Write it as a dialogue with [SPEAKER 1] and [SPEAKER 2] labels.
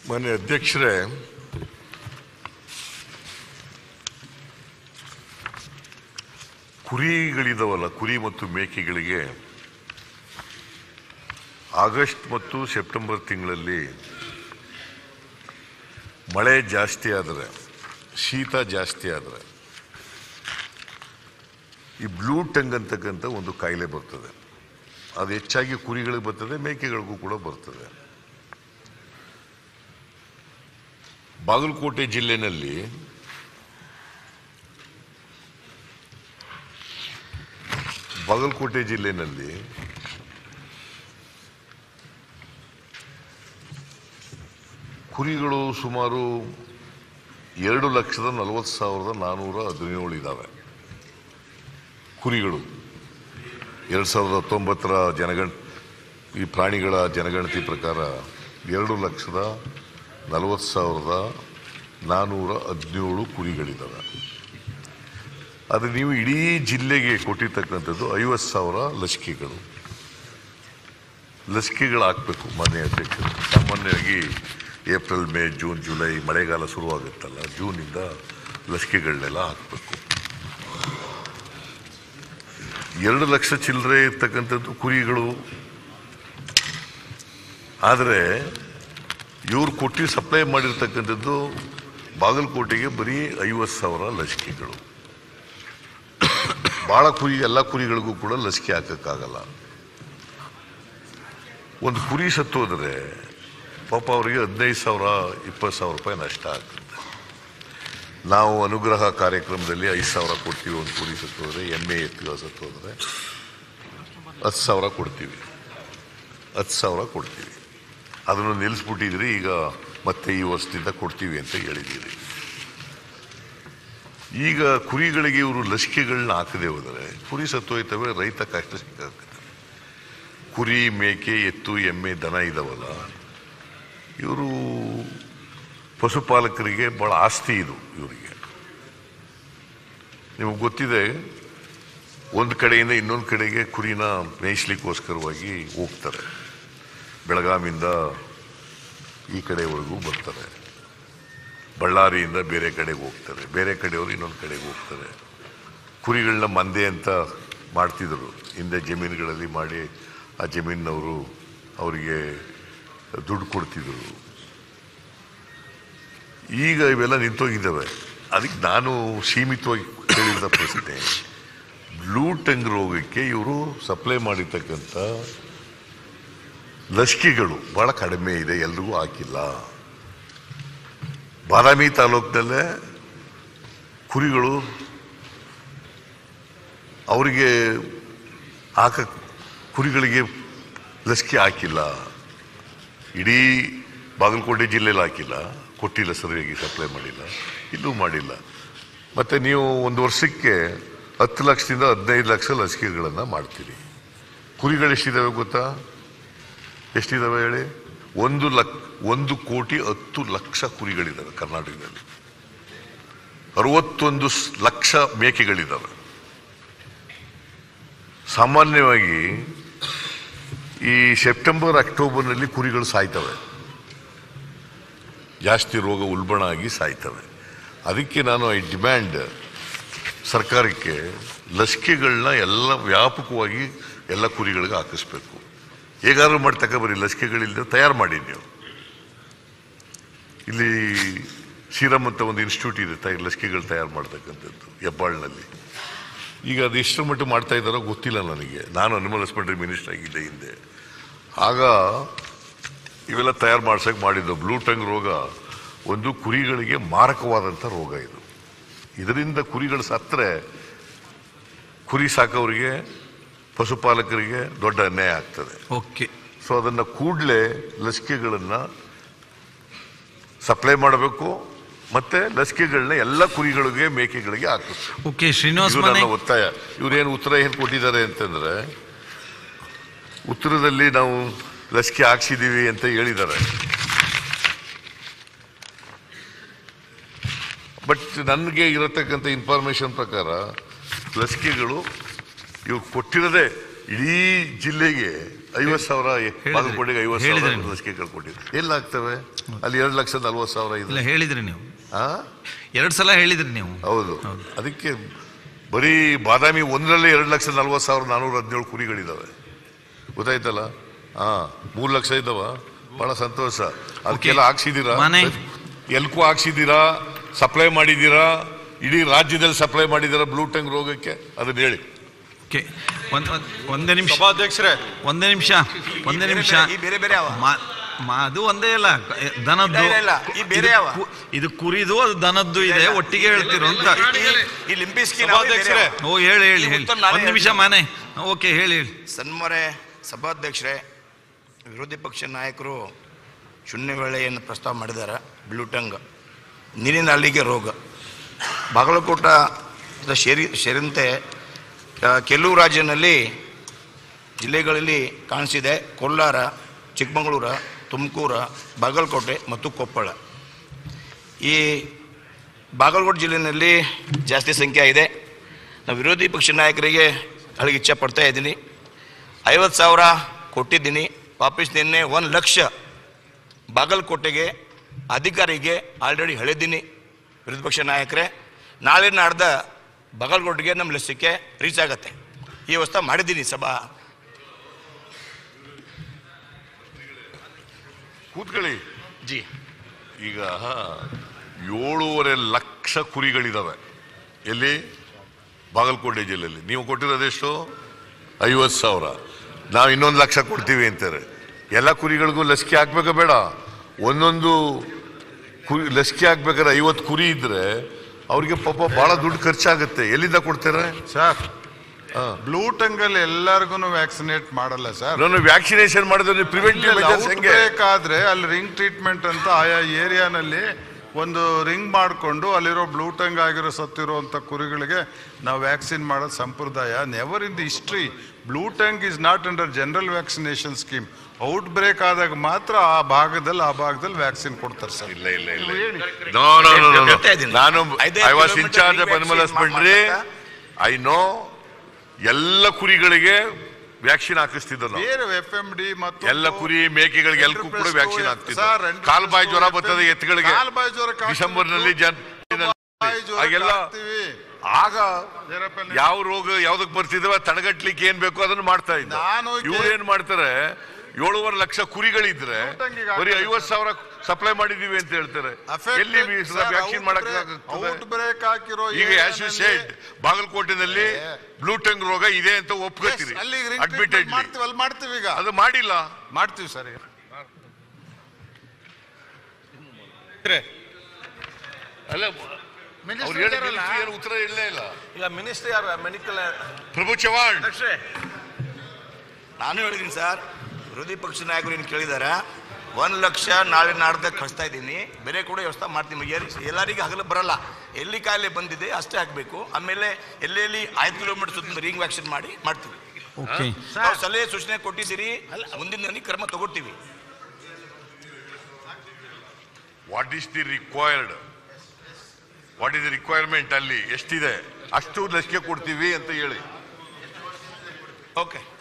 [SPEAKER 1] ಮಾನ್ಯ ಅಧ್ಯಕ್ಷರೇ ಕುರಿಗಳಿದಾವಲ್ಲ ಕುರಿ ಮತ್ತು ಮೇಕೆಗಳಿಗೆ ಆಗಸ್ಟ್ ಮತ್ತು ಸೆಪ್ಟೆಂಬರ್ ತಿಂಗಳಲ್ಲಿ ಮಳೆ ಜಾಸ್ತಿ ಆದರೆ ಶೀತ ಜಾಸ್ತಿ ಆದರೆ ಈ ಬ್ಲೂ ಟಂಗ್ ಅಂತಕ್ಕಂಥ ಒಂದು ಕಾಯಿಲೆ ಬರ್ತದೆ ಅದು ಹೆಚ್ಚಾಗಿ ಕುರಿಗಳಿಗೆ ಬರ್ತದೆ ಮೇಕೆಗಳಿಗೂ ಕೂಡ ಬರ್ತದೆ ಬಾಗಲಕೋಟೆ ಜಿಲ್ಲೆನಲ್ಲಿ ಬಾಗಲಕೋಟೆ ಜಿಲ್ಲೆನಲ್ಲಿ ಕುರಿಗಳು ಸುಮಾರು ಎರಡು ಲಕ್ಷದ ನಲವತ್ತು ಸಾವಿರದ ನಾನ್ನೂರ ಹದಿನೇಳು ಇದ್ದಾವೆ ಕುರಿಗಳು ಎರಡು ಸಾವಿರದ ಹತ್ತೊಂಬತ್ತರ ಜನಗಣ ಈ ಪ್ರಾಣಿಗಳ ಜನಗಣತಿ ಪ್ರಕಾರ ಎರಡು ಲಕ್ಷದ ನಲವತ್ತು ಸಾವಿರದ ನಾನ್ನೂರ ಹದಿನೇಳು ಕುರಿಗಳಿದ್ದಾವೆ ಅದು ನೀವು ಇಡೀ ಜಿಲ್ಲೆಗೆ ಕೊಟ್ಟಿರ್ತಕ್ಕಂಥದ್ದು ಐವತ್ತು ಸಾವಿರ ಲಸಿಕೆಗಳು ಲಸಿಕೆಗಳು ಹಾಕಬೇಕು ಮಾನ್ಯ ಅಧ್ಯಕ್ಷರು ಸಾಮಾನ್ಯವಾಗಿ ಏಪ್ರಿಲ್ ಮೇ ಜೂನ್ ಜುಲೈ ಮಳೆಗಾಲ ಶುರುವಾಗುತ್ತಲ್ಲ ಜೂನಿಂದ ಲಸಿಕೆಗಳನ್ನೆಲ್ಲ ಹಾಕಬೇಕು ಎರಡು ಲಕ್ಷ ಚಿಲ್ಲರೆ ಇರ್ತಕ್ಕಂಥದ್ದು ಕುರಿಗಳು ಆದರೆ ಇವ್ರು ಕೊಟ್ಟು ಸಪ್ಲೈ ಮಾಡಿರ್ತಕ್ಕಂಥದ್ದು ಬಾಗಲಕೋಟೆಗೆ ಬರೀ ಐವತ್ತು ಸಾವಿರ ಲಸಿಕೆಗಳು ಭಾಳ ಕುರಿ ಎಲ್ಲ ಕುರಿಗಳಿಗೂ ಕೂಡ ಲಸಿಕೆ ಹಾಕಕ್ಕಾಗಲ್ಲ ಒಂದು ಕುರಿ ಸತ್ತೋದ್ರೆ ಪಾಪ ಅವರಿಗೆ ಹದಿನೈದು ಸಾವಿರ ಇಪ್ಪತ್ತು ಸಾವಿರ ರೂಪಾಯಿ ನಷ್ಟ ಆಗ್ತದೆ ನಾವು ಅನುಗ್ರಹ ಕಾರ್ಯಕ್ರಮದಲ್ಲಿ ಐದು ಸಾವಿರ ಕೊಡ್ತೀವಿ ಒಂದು ಕುರಿ ಸತ್ತೋದ್ರೆ ಎಮ್ಮೆ ಎತ್ತುಗ ಸತ್ತೋದ್ರೆ ಹತ್ತು ಸಾವಿರ ಕೊಡ್ತೀವಿ ಹತ್ತು ಸಾವಿರ ಕೊಡ್ತೀವಿ ಅದನ್ನು ನಿಲ್ಲಿಸ್ಬಿಟ್ಟಿದ್ರಿ ಈಗ ಮತ್ತೆ ಈ ವರ್ಷದಿಂದ ಕೊಡ್ತೀವಿ ಅಂತ ಹೇಳಿದ್ದೀರಿ ಈಗ ಕುರಿಗಳಿಗೆ ಇವರು ಲಸಿಕೆಗಳನ್ನ ಹಾಕದೆ ಹೋದರೆ ಕುರಿ ಸತ್ತೋಯ್ತವೆ ರೈತ ಕಷ್ಟ ಸಿಕ್ಕಾಗ್ತದೆ ಕುರಿ ಮೇಕೆ ಎತ್ತು ಎಮ್ಮೆ ದನ ಇದಾವಲ್ಲ ಇವರು ಪಶುಪಾಲಕರಿಗೆ ಬಹಳ ಆಸ್ತಿ ಇದು ಇವರಿಗೆ ನಿಮಗೆ ಗೊತ್ತಿದೆ ಒಂದು ಕಡೆಯಿಂದ ಇನ್ನೊಂದು ಕಡೆಗೆ ಕುರಿನ ಮೇಯಿಸ್ಲಿಕ್ಕೋಸ್ಕರವಾಗಿ ಹೋಗ್ತಾರೆ ಬೆಳಗಾವಿಯಿಂದ ಈ ಕಡೆವರೆಗೂ ಬರ್ತಾರೆ ಬಳ್ಳಾರಿಯಿಂದ ಬೇರೆ ಕಡೆಗೆ ಹೋಗ್ತಾರೆ ಬೇರೆ ಕಡೆಯವರು ಇನ್ನೊಂದು ಕಡೆಗೆ ಹೋಗ್ತಾರೆ ಕುರಿಗಳನ್ನ ಮಂದೆ ಅಂತ ಮಾಡ್ತಿದ್ರು ಹಿಂದೆ ಜಮೀನುಗಳಲ್ಲಿ ಮಾಡಿ ಆ ಜಮೀನವರು ಅವರಿಗೆ ದುಡ್ಡು ಕೊಡ್ತಿದ್ರು ಈಗ ಇವೆಲ್ಲ ನಿಂತೋಗಿದ್ದಾವೆ ಅದಕ್ಕೆ ನಾನು ಸೀಮಿತವಾಗಿ ಕೇಳಿದ ಪ್ರಶ್ನೆ ಬ್ಲೂ ಟಂಗ್ ರೋಗಕ್ಕೆ ಇವರು ಸಪ್ಲೈ ಮಾಡಿರ್ತಕ್ಕಂಥ ಲಸಿಕೆಗಳು ಬಹಳ ಕಡಿಮೆ ಇದೆ ಎಲ್ರಿಗೂ ಹಾಕಿಲ್ಲ ಬಾದಾಮಿ ತಾಲೂಕಿನಲ್ಲೇ ಕುರಿಗಳು ಅವರಿಗೆ ಹಾಕ ಕುರಿಗಳಿಗೆ ಲಸಿಕೆ ಹಾಕಿಲ್ಲ ಇಡೀ ಬಾಗಲಕೋಟೆ ಜಿಲ್ಲೆಯಲ್ಲಿ ಹಾಕಿಲ್ಲ ಕೊಟ್ಟಿಲ್ಲ ಸರಿಯಾಗಿ ಸಪ್ಲೈ ಮಾಡಿಲ್ಲ ಇಲ್ಲೂ ಮಾಡಿಲ್ಲ ಮತ್ತೆ ನೀವು ಒಂದು ವರ್ಷಕ್ಕೆ ಹತ್ತು ಲಕ್ಷದಿಂದ ಹದಿನೈದು ಲಕ್ಷ ಲಸಿಕೆಗಳನ್ನು ಮಾಡ್ತೀರಿ ಕುರಿಗಳು ಎಷ್ಟಿದ್ದಾವೆ ಗೊತ್ತಾ ಎಷ್ಟಿದಾವೆ ಹೇಳಿ ಒಂದು ಲಕ್ ಒಂದು ಕೋಟಿ ಹತ್ತು ಲಕ್ಷ ಕುರಿಗಳಿದ್ದಾವೆ ಕರ್ನಾಟಕದಲ್ಲಿ ಅರವತ್ತೊಂದು ಸ್- ಲಕ್ಷ ಮೇಕೆಗಳಿದ್ದಾವೆ ಸಾಮಾನ್ಯವಾಗಿ ಈ ಸೆಪ್ಟೆಂಬರ್ ಅಕ್ಟೋಬರ್ನಲ್ಲಿ ಕುರಿಗಳು ಸಾಯ್ತವೆ ಜಾಸ್ತಿ ರೋಗ ಉಲ್ಬಣ ಆಗಿ ಸಾಯ್ತವೆ ಅದಕ್ಕೆ ನಾನು ಐ ಡಿಮ್ಯಾಂಡ್ ಸರ್ಕಾರಕ್ಕೆ ಲಸಿಕೆಗಳನ್ನ ಎಲ್ಲ ವ್ಯಾಪಕವಾಗಿ ಎಲ್ಲ ಕುರಿಗಳಿಗೆ ಹಾಕಿಸ್ಬೇಕು ಹೇಗಾದ್ರೂ ಮಾಡಿ ತಗೊಬರಿ ಲಸಿಕೆಗಳಿಲ್ಲದೆ ತಯಾರು ಮಾಡಿ ನೀವು ಇಲ್ಲಿ ಸೀರಮ್ ಅಂತ ಒಂದು ಇನ್ಸ್ಟಿಟ್ಯೂಟ್ ಇದೆ ತಯ ಲಸಿಕೆಗಳು ತಯಾರು ಮಾಡ್ತಕ್ಕಂಥದ್ದು ಹೆಬ್ಬಾಳ್ನಲ್ಲಿ ಈಗ ಅದು ಎಷ್ಟು ಮಟ್ಟ ಮಾಡ್ತಾ ಇದ್ದಾರೋ ಗೊತ್ತಿಲ್ಲ ನನಗೆ ನಾನು ಅನಿಮಲ್ ಹಸ್ಬೆಂಡ್ರಿ ಮಿನಿಸ್ಟರ್ ಆಗಿದ್ದೆ ಹಿಂದೆ ಆಗ ಇವೆಲ್ಲ ತಯಾರು ಮಾಡ್ಸಕ್ಕೆ ಮಾಡಿದ್ದು ಬ್ಲೂ ಟಂಗ್ ರೋಗ ಒಂದು ಕುರಿಗಳಿಗೆ ಮಾರಕವಾದಂಥ ರೋಗ ಇದು ಇದರಿಂದ ಕುರಿಗಳು ಸತ್ತರೆ ಕುರಿ ಸಾಕೋರಿಗೆ ಪಶುಪಾಲಕರಿಗೆ ದೊಡ್ಡ ಅನ್ಯಾಯ ಆಗ್ತದೆ
[SPEAKER 2] ಓಕೆ
[SPEAKER 1] ಸೊ ಅದನ್ನು ಕೂಡಲೇ ಲಸಿಕೆಗಳನ್ನು ಸಪ್ಲೈ ಮಾಡಬೇಕು ಮತ್ತೆ ಲಸಿಕೆಗಳನ್ನ ಎಲ್ಲ ಕುರಿಗಳಿಗೆ ಮೇಕೆಗಳಿಗೆ ಹಾಕಬೇಕು
[SPEAKER 2] ಓಕೆ ಶ್ರೀನಿವಾಸ್
[SPEAKER 1] ಇದು
[SPEAKER 2] ಮನೆ
[SPEAKER 1] ನನ್ನ ಒತ್ತಾಯ ಇವ್ರೇನು ಉತ್ತರ ಏನು ಕೊಟ್ಟಿದ್ದಾರೆ ಅಂತಂದ್ರೆ ಉತ್ತರದಲ್ಲಿ ನಾವು ಲಸಿಕೆ ಹಾಕ್ಸಿದೀವಿ ಅಂತ ಹೇಳಿದ್ದಾರೆ ಬಟ್ ನನಗೆ ಇರತಕ್ಕಂಥ ಇನ್ಫಾರ್ಮೇಶನ್ ಪ್ರಕಾರ ಲಸಿಕೆಗಳು ಇವ್ರು ಕೊಟ್ಟಿರೋದೇ ಇಡೀ ಜಿಲ್ಲೆಗೆ ಐವತ್ತು ಸಾವಿರ ಬಾಗಲಕೋಟೆಗೆ ಐವತ್ತು ಸಾವಿರ
[SPEAKER 2] ಹೇಳಿದ್ರಿ ನೀವು.
[SPEAKER 1] ಲಸಿಕೆಗಳು ಕೊಟ್ಟಿದ್ರು ಎಲ್ಲಾಗ್ತವೆ ಅಲ್ಲಿ ಎರಡು ಲಕ್ಷ ನಲ್ವತ್ತು ಸಾವಿರ ಇದೆ
[SPEAKER 2] ಇಲ್ಲ ಹೇಳಿದ್ರಿ ನೀವು
[SPEAKER 1] ಆ
[SPEAKER 2] ಎರಡು ಸಲ ಹೇಳಿದ್ರಿ ನೀವು
[SPEAKER 1] ಹೌದು ಅದಕ್ಕೆ ಬರೀ ಬಾದಾಮಿ ಒಂದರಲ್ಲೇ ಎರಡು ಲಕ್ಷ ನಲ್ವತ್ತು ಸಾವಿರ ನಾನೂರ ಹದಿನೇಳು ಕುರಿಗಳಿದಾವೆ ಗೊತ್ತಾಯ್ತಲ್ಲ ಹಾ ಮೂರು ಲಕ್ಷ ಇದ್ದಾವ ಬಹಳ ಸಂತೋಷ ಅದಕ್ಕೆಲ್ಲ ಹಾಕ್ಸಿದ್ದೀರಾ
[SPEAKER 2] ಮನೆ.
[SPEAKER 1] ಎಲ್ಕೂ ಹಾಕ್ಸಿದ್ದೀರಾ ಸಪ್ಲೈ ಮಾಡಿದ್ದೀರಾ ಇಡೀ ರಾಜ್ಯದಲ್ಲಿ ಸಪ್ಲೈ ಮಾಡಿದ್ದೀರಾ ಬ್ಲೂ ಟಂಗ್ ರೋಗಕ್ಕೆ ಅದನ್ನ ಹೇಳಿ
[SPEAKER 2] ಓಕೆ ಒಂದ್ ಒಂದ್- ಒಂದೇ ನಿಮಿಷ
[SPEAKER 3] ಸಭಾಧ್ಯಕ್ಷರೇ
[SPEAKER 2] ಒಂದೇ ನಿಮಿಷ ಒಂದೇ ನಿಮಿಷ
[SPEAKER 4] ಈ ಬೇರೆ ಬೇರೆ ಅವ
[SPEAKER 2] ಮಾ- ಮಾ- ಅದು ಒಂದೇ ಅಲ್ಲ ದನದ್ದು
[SPEAKER 4] ಇಲ್ಲ, ಇಲ್ಲ, ಈ ಬೇರೆ
[SPEAKER 2] ಇದು
[SPEAKER 4] ಯಾವ?
[SPEAKER 2] ಕು- ಇದು ಕುರಿದು ಅದು ದನದ್ದು ಇದೆ ಒಟ್ಟಿಗೆ ಹೇಳ್ತಿರೋ ಅಂತ
[SPEAKER 4] ಈ ಲಿಂಬಿಸ್ಕಿ
[SPEAKER 3] ಸಭಾಧ್ಯಕ್ಷರೇ.
[SPEAKER 2] ಓ ಹೇಳಿ ಹೇಳಿ
[SPEAKER 4] ಈ
[SPEAKER 2] ಹೇಳಿ
[SPEAKER 4] ಉತ್ತರ ನಾನೇ
[SPEAKER 2] ಒಂದ್ ನಿಮಿಷ ಮಾನೆ ಓಕೆ ಹೇಳಿ ಹೇಳಿ
[SPEAKER 4] ಸನ್ಮರೆ ಸಭಾಧ್ಯಕ್ಷರೇ ವಿರೋಧಿ ಪಕ್ಷ ನಾಯಕರು ಶೂನ್ಯ ವೇಳೆಯನ್ನು ಪ್ರಸ್ತಾವ ಮಾಡಿದ್ದಾರೆ ಬ್ಲೂಟಂಗ್ ನೀರಿನ ಅಲ್ಲಿಗೆ ರೋಗ ಬಾಗಲಕೋಟ ದ ಸೇರಿ ಸೇರಿದಂತೆ ಆ, ಕೆಲವು ರಾಜ್ಯದಲ್ಲಿ ಜಿಲ್ಲೆಗಳಲ್ಲಿ ಕಾಣಿಸಿದೆ ಕೋಲಾರ ಚಿಕ್ಕಮಗಳೂರು ತುಮಕೂರು ಬಾಗಲಕೋಟೆ ಮತ್ತು ಕೊಪ್ಪಳ ಈ ಬಾಗಲಕೋಟೆ ಜಿಲ್ಲೆಯಲ್ಲಿ ಜಾಸ್ತಿ ಸಂಖ್ಯೆ ಇದೆ ನಾವು ವಿರೋಧಿ ಪಕ್ಷ ನಾಯಕರಿಗೆ ಅಲ್ಲಿಗೆ ಇಚ್ಛೆ ಪಡ್ತಾ ಇದ್ದೀನಿ ಐವತ್ತು ಸಾವಿರ ಕೊಟ್ಟಿದ್ದೀನಿ ವಾಪಸ್ ನಿನ್ನೆ ಒಂದು ಲಕ್ಷ ಬಾಗಲಕೋಟೆಗೆ ಅಧಿಕಾರಿಗೆ ಆಲ್ರೆಡಿ ಹೇಳಿದ್ದೀನಿ ವಿರೋಧ ಪಕ್ಷ ನಾಯಕರೇ ನಾಳೆ ನಾಡ್ದ ಬಾಗಲಕೋಟೆಗೆ ನಮ್ಮ ಲಸಿಕೆ ರೀಚ್ ಆಗತ್ತೆ ಈ ವ್ಯವಸ್ಥೆ ಮಾಡಿದ್ದೀನಿ ಸಭಾ
[SPEAKER 1] ಕೂತ್ಕೊಳ್ಳಿ
[SPEAKER 4] ಜಿ
[SPEAKER 1] ಈಗ ಏಳೂವರೆ ಲಕ್ಷ ಕುರಿಗಳಿದಾವೆ ಎಲ್ಲಿ ಬಾಗಲಕೋಟೆ ಜಿಲ್ಲೆಯಲ್ಲಿ ನೀವು ಕೊಟ್ಟಿರೋದೆಷ್ಟು ಐವತ್ತು ಸಾವಿರ ನಾವು ಇನ್ನೊಂದು ಲಕ್ಷ ಕೊಡ್ತೀವಿ ಅಂತಾರೆ ಎಲ್ಲ ಕುರಿಗಳಿಗೂ ಲಸಿಕೆ ಹಾಕ್ಬೇಕಾ ಬೇಡ ಒಂದೊಂದು ಕುರಿ ಲಸಿಕೆ ಹಾಕ್ಬೇಕಾದ್ರೆ ಐವತ್ತು ಕುರಿ ಇದ್ರೆ ಅವ್ರಿಗೆ ಪಾಪ ಬಹಳ ದುಡ್ಡು ಖರ್ಚಾಗುತ್ತೆ ಎಲ್ಲಿಂದ ಕೊಡ್ತಾರೆ
[SPEAKER 3] ಸರ್ ಬ್ಲೂ ಟಂಗಲ್ ಎಲ್ಲರಿಗೂ ವ್ಯಾಕ್ಸಿನೇಟ್ ಮಾಡಲ್ಲ ಸರ್
[SPEAKER 1] ನಾನು ವ್ಯಾಕ್ಸಿನೇಷನ್ ಮಾಡಿದ್ರೆ ಪ್ರಿವೆಂಟಿವ್ ಮೆಜರ್ಸ್ ಹೆಂಗೆ
[SPEAKER 3] ಬೇಕಾದ್ರೆ ಅಲ್ಲಿ ರಿಂಗ್ ಟ್ರೀಟ್ಮೆಂಟ್ ಅಂತ ಆಯಾ ಏರಿಯಾನಲ್ಲಿ ಒಂದು ರಿಂಗ್ ಮಾಡಿಕೊಂಡು ಅಲ್ಲಿರೋ ಬ್ಲೂ ಟಂಗ್ ಆಗಿರೋ ಸತ್ತಿರುವಂಥ ಕುರಿಗಳಿಗೆ ನಾವು ವ್ಯಾಕ್ಸಿನ್ ಮಾಡೋದು ಸಂಪ್ರದಾಯ never in the history blue tongue is not under general vaccination scheme outbreak ಆದಾಗ ಮಾತ್ರ ಆ ಭಾಗದಲ್ಲಿ ಆ ಭಾಗದಲ್ಲಿ ವ್ಯಾಕ್ಸಿನ್ ಕೊಡ್ತಾರೆ ಸರ್
[SPEAKER 1] ಇಲ್ಲ ಇಲ್ಲ ಇಲ್ಲ ನೋ ನೋ ನೋ ನೋ
[SPEAKER 4] ಹೇಳ್ತಾ ಇದ್ದೀನಿ.
[SPEAKER 1] ನಾನು
[SPEAKER 4] ಐದೇ
[SPEAKER 1] I was
[SPEAKER 4] kilometre
[SPEAKER 1] incharge of
[SPEAKER 4] vaccine
[SPEAKER 1] animal husbandry
[SPEAKER 4] ಮಾಡ್ತಾ?
[SPEAKER 1] ಐ ನೋ ಎಲ್ಲ ಕುರಿಗಳಿಗೆ ವ್ಯಾಕ್ಸಿನ್ ಹಾಕಿಸ್ತಿದ್ದ ನಾವು
[SPEAKER 3] ಬೇರೆ ಎಫ್ ಎಂ ಡಿ ಮತ್ತು
[SPEAKER 1] ಎಲ್ಲ ಕುರಿ ಮೇಕೆಗಳಿಗೆ ಎಲ್ಲಕ್ಕೂ ಕೂಡ ವ್ಯಾಕ್ಸಿನ್ ಹಾಕ್ತಿದ್ದ ಕಾಲ್ ಬಾಯಿ ಜ್ವರ ಬರ್ತದೆ ಎತ್ತುಗಳಿಗೆ
[SPEAKER 3] ಕಾಲ್ ಬಾಯಿ ಜ್ವರ ಕಾಡ್ತಿತ್ತು.
[SPEAKER 1] ಡಿಸೆಂಬರ್ ನಲ್ಲಿ ಜನ್
[SPEAKER 3] ಬಾಯಿ ಜ್ವರ
[SPEAKER 1] ಹಾಗೆಲ್ಲ
[SPEAKER 3] ಕಾಡ್ತೀವಿ.
[SPEAKER 1] ಆಗ
[SPEAKER 3] ಜರಪಲ್ಲಿ-
[SPEAKER 1] ಯಾವ ರೋಗ ಯಾವ್ದಕ್ ಬರ್ತಿದ್ವ ತಡೆಗಟ್ಲಿಕ್ಕೆ ಏನ್ ಬೇಕು ಅದನ್ನ ಮಾಡ್ತಾ ಇದ್ದ
[SPEAKER 3] ನಾನು
[SPEAKER 1] ಇವ್ರು ಏನ್ ಮಾಡ್ತಾರೆ ಏಳುವರೆ ಲಕ್ಷ ಕುರಿಗಳಿದ್ರೆ
[SPEAKER 3] ಊಟಂಗಿಗೆ
[SPEAKER 1] ಬರೀ
[SPEAKER 3] ಹಾಕ್ತಾರೆ.
[SPEAKER 1] ಐವತ್ ಸಾವಿರ ಸಪ್ಲೈ ಮಾಡಿದೀವಿ ಅಂತ ಹೇಳ್ತಾರೆ ಎಲ್ಲಿ ವ್ಯಾಕ್ಸಿನ್ ಮಾಡಕ್
[SPEAKER 3] ಔಟ್ ಬ್ರೇಕ್ ಹಾಕಿರೋ
[SPEAKER 1] ಈಗ ಆಸ್ ಯು ಸೆಡ್ ಬಾಗಲಕೋಟೆನಲ್ಲಿ ಬ್ಲೂ ಟಂಗ್ ರೋಗ ಇದೆ ಅಂತ ಒಪ್ಕೋತೀರಿ
[SPEAKER 3] ಅಲ್ಲಿ
[SPEAKER 1] ಅಡ್ಮಿಟೆಡ್
[SPEAKER 3] ಮಾಡ್ತೀವಿ ಅಲ್ಲಿ ಮಾಡ್ತೀವಿ ಈಗ
[SPEAKER 1] ಅದು ಮಾಡಿಲ್ಲ
[SPEAKER 3] ಮಾಡ್ತೀವಿ ಸರ್ ಈಗ.
[SPEAKER 1] ಅಲ್ಲ ಅವ್ರು ಹೇಳಿದ ಏನು ಉತ್ತರ ಇಲ್ಲೇ ಇಲ್ಲ
[SPEAKER 5] ಈಗ ಮಿನಿಸ್ಟ್ರಿ ಯಾರು ಮೆಡಿಕಲ್
[SPEAKER 1] ಪ್ರಭು ಚವಾಣ್
[SPEAKER 4] ನಾನು ಹೇಳಿದ್ದೀನಿ ಸರ್ ವಿರೋಧಿ ಪಕ್ಷ ನಾಯಕರು ಏನು ಕೇಳಿದಾರೆ ಒಂದು ಲಕ್ಷ ನಾಳೆ ನಾಡ್ದ ಕಳಿಸ್ತಾ ಇದ್ದೀನಿ ಬೇರೆ ಕೂಡ ವ್ಯವಸ್ಥೆ ಮಾಡ್ತೀನಿ ಎಲ್- ಎಲ್ಲರಿಗೂ ಹಗಲು ಬರಲ್ಲ ಎಲ್ಲಿ ಕಾಯಿಲೆ ಬಂದಿದೆ ಅಷ್ಟೇ ಆಗಬೇಕು ಆಮೇಲೆ ಎಲ್ಲೆಲ್ಲಿ ಐದು ಕಿಲೋಮೀಟರ್ ಸುತ್ತ ರಿಂಗ್ ವ್ಯಾಕ್ಸಿನ್ ಮಾಡಿ ಮಾಡ್ತೀವಿ
[SPEAKER 2] ಓಕೆ
[SPEAKER 4] ನಾವು ಸಲಹೆ ಸೂಚನೆ ಕೊಟ್ಟಿದ್ದೀರಿ ಮುಂದಿನ ದಿನ ಕ್ರಮ ತಗೊಳ್ತೀವಿ
[SPEAKER 1] what is the required what is the requirement ಅಲ್ಲಿ ಎಷ್ಟಿದೆ ಅಷ್ಟು ಲಸಿಕೆ ಕೊಡ್ತೀವಿ ಅಂತ ಹೇಳಿ
[SPEAKER 4] ಓಕೆ